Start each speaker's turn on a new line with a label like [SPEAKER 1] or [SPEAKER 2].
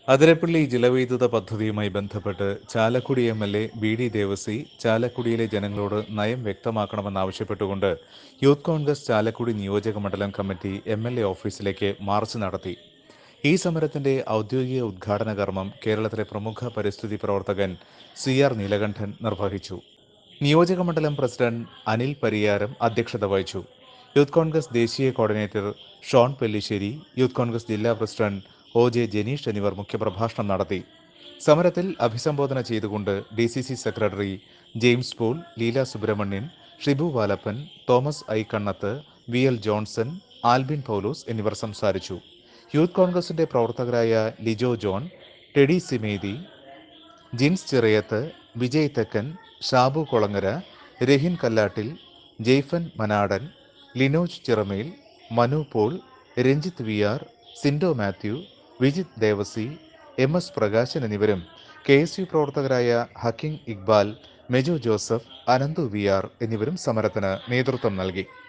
[SPEAKER 1] അതിരപ്പള്ളി ജലവൈദ്യുത പദ്ധതിയുമായി ബന്ധപ്പെട്ട് Chalakudy M L A B D Devassy ചാലക്കുടിയിലെ ജനങ്ങളോട് നയം വ്യക്തമാക്കണമെന്നാവശ്യപ്പെട്ടുകൊണ്ട് യൂത്ത് കോൺഗ്രസ് ചാലക്കുടി നിയോജക മണ്ഡലം കമ്മിറ്റി എം എൽ എ ഓഫീസിലേക്ക് മാർച്ച് നടത്തി ഈ സമരത്തിന്റെ ഔദ്യോഗിക ഉദ്ഘാടന കർമ്മം കേരളത്തിലെ പ്രമുഖ പരിസ്ഥിതി പ്രവർത്തകൻ സി ആർ നീലകണ്ഠൻ നിർവഹിച്ചു നിയോജക മണ്ഡലം പ്രസിഡന്റ് അനിൽ പരിയാരം അധ്യക്ഷത വഹിച്ചു യൂത്ത് കോൺഗ്രസ് ദേശീയ coordinator Shone Pellissery Youth Congress ജില്ലാ പ്രസിഡന്റ് ഒ ജെ ജനീഷ് എന്നിവർ മുഖ്യപ്രഭാഷണം നടത്തി സമരത്തിൽ അഭിസംബോധന ചെയ്തുകൊണ്ട് D C C secretary James Paul Leela Subramanian Shibu Valappan Thomas I Kannath V L Johnson Albin Paulose എന്നിവർ സംസാരിച്ചു യൂത്ത് കോൺഗ്രസിന്റെ പ്രവർത്തകരായ Lijo John Teddy Simethi Jins Chirayath Vijay Thekkan Shabu Kolangara Rahin Kallattil Jaifan Manadan Linoj Chiramel Manu Paul Ranjith V R Sindo Mathew Vijith Devassy M S Prakashan എന്നിവരും കെ എസ് യു പ്രവർത്തകരായ Hakkim Iqbal Meju Joseph Ananthu V R എന്നിവരും സമരത്തിന് നേതൃത്വം നൽകി